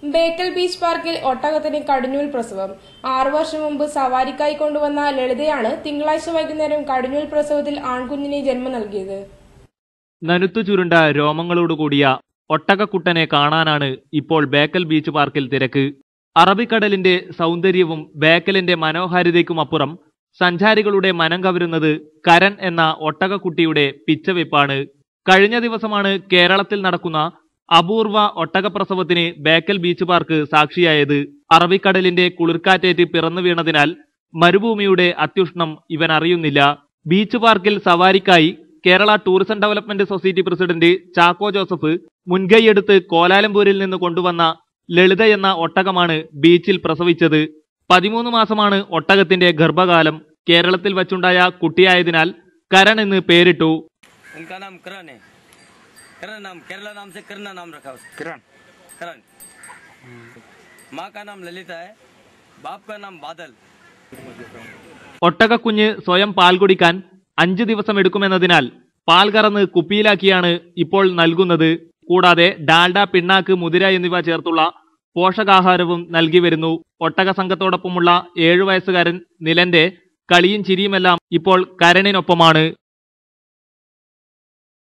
Bekal beach പാർക്കിൽ ഒട്ടകത്തിന് കടിഞ്ഞൂൽ പ്രസവം ആറു വർഷം മുമ്പ് സവാരിക്കായി കൊണ്ടുവന്ന ലളിതയാണ് തിങ്കളാഴ്ച വൈകുന്നേരം കടിഞ്ഞൂൽ പ്രസവത്തിൽ ആൺകുഞ്ഞിന് ജന്മം നൽകിയത് നനുത്തു ചുരുണ്ട രോമങ്ങളോടുകൂടിയ ഒട്ടകക്കുട്ടനെ കാണാനാണ് ഇപ്പോൾ ബേക്കൽ ബീച്ച് പാർക്കിൽ തിരക്ക് അറബിക്കടലിന്റെ സൗന്ദര്യവും ബേക്കലിന്റെ മനോഹാരിതയ്ക്കുമപ്പുറം സഞ്ചാരികളുടെ മനം കവരുന്നത് കരൺ എന്ന ഒട്ടകക്കുട്ടിയുടെ പിച്ചവെപ്പാണ് കഴിഞ്ഞ ദിവസമാണ് കേരളത്തിൽ നടക്കുന്ന അപൂർവ ഒട്ടകപ്രസവത്തിന് ബേക്കൽ ബീച്ച് പാർക്ക് സാക്ഷിയായത് അറബിക്കടലിന്റെ കുളിർക്കാറ്റേറ്റ് പിറന്നു വീണതിനാൽ മരുഭൂമിയുടെ അത്യുഷ്ണം ഇവൻ അറിയുന്നില്ല ബീച്ച് പാർക്കിൽ സവാരിക്കായി Kerala tourism development society president Chacko Joseph മുൻകൈയെടുത്ത് കോലാലംപൂരിൽ നിന്ന് കൊണ്ടുവന്ന ലളിത എന്ന ഒട്ടകമാണ് ബീച്ചിൽ പ്രസവിച്ചത് പതിമൂന്ന് മാസമാണ് ഒട്ടകത്തിന്റെ ഗർഭകാലം കേരളത്തിൽ വച്ചുണ്ടായ കുട്ടിയായതിനാൽ കരൺ എന്ന് പേരിട്ടു इनका नाम करण है करण नाम केरला नाम से करना नाम रखा उसका करण करण माँ का नाम ललिता है बाप का नाम बादल ഒട്ടകക്കുഞ്ഞ് സ്വയം പാൽ കുടിക്കാൻ അഞ്ച് ദിവസം എടുക്കുമെന്നതിനാൽ പാൽ കറന്ന് കുപ്പിയിലാക്കിയാണ് ഇപ്പോൾ നൽകുന്നത് കൂടാതെ ഡാൽഡ പിണ്ണാക്ക് മുതിര എന്നിവ ചേർത്തുള്ള പോഷകാഹാരവും നൽകി വരുന്നു ഒട്ടക സംഘത്തോടൊപ്പമുള്ള ഏഴു വയസ്സുകാരൻ നിലന്റെ കളിയും ചിരിയുമെല്ലാം ഇപ്പോൾ കരണിനൊപ്പമാണ്